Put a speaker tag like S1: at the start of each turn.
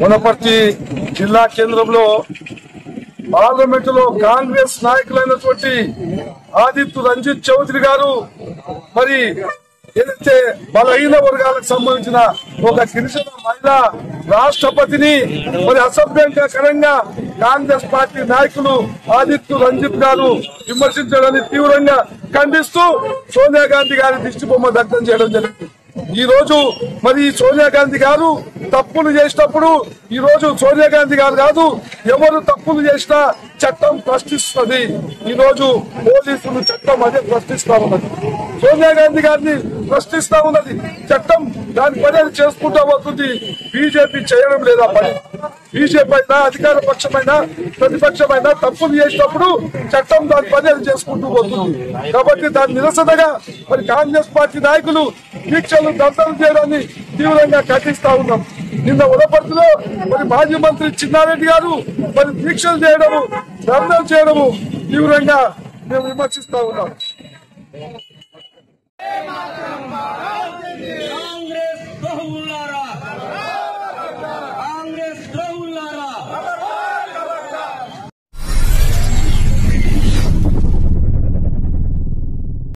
S1: వనపర్తి జిల్లా కేంద్రంలో పార్లమెంట్ లో కాంగ్రెస్ నాయకులైనటువంటి ఆదిత్య రంజిత్ చౌదరి గారు మరి ఏదైతే బలహీన వర్గాలకు సంబంధించిన ఒక గిరిజన మహిళ రాష్ట్రపతిని మరి అసభ్యంకరంగా కాంగ్రెస్ పార్టీ నాయకులు ఆదిత్య రంజిత్ గారు విమర్శించడాన్ని తీవ్రంగా ఖండిస్తూ సోనియా గాంధీ గారి దిష్టి బొమ్మ దగ్ధం చేయడం జరిగింది ఈ రోజు మరి సోనియా గాంధీ గారు తప్పులు చేసినప్పుడు ఈ రోజు సోనియా గాంధీ గారు కాదు ఎవరు తప్పులు చేసినా చట్టం ప్రశ్నిస్తుంది ఈ రోజు పోలీసులు చట్టం అదే ప్రశ్నిస్తా ఉన్నది సోనియా గాంధీ గారిని ప్రశ్నిస్తా ఉన్నది చట్టం దాని పని అది చేసుకుంటా పోతుంది బీజేపీ చేయడం లేదా పని బీజేపీ అయినా అధికార పక్షమైనా ప్రతిపక్షమైనా తప్పులు చేసినప్పుడు చట్టం దాని పని అది చేసుకుంటూ పోతుంది కాబట్టి దాని నిరసనగా మరి కాంగ్రెస్ పార్టీ నాయకులు దీక్షలు దంతలు చేయడాన్ని తీవ్రంగా ఖండిస్తా ఉన్నాం నిన్న ఉడపర్తిలో మరి మాజీ మంత్రి చిన్నారెడ్డి గారు మరి దీక్షలు చేయడము ధర్నాలు చేయడము తీవ్రంగా మేము విమర్శిస్తా ఉన్నాం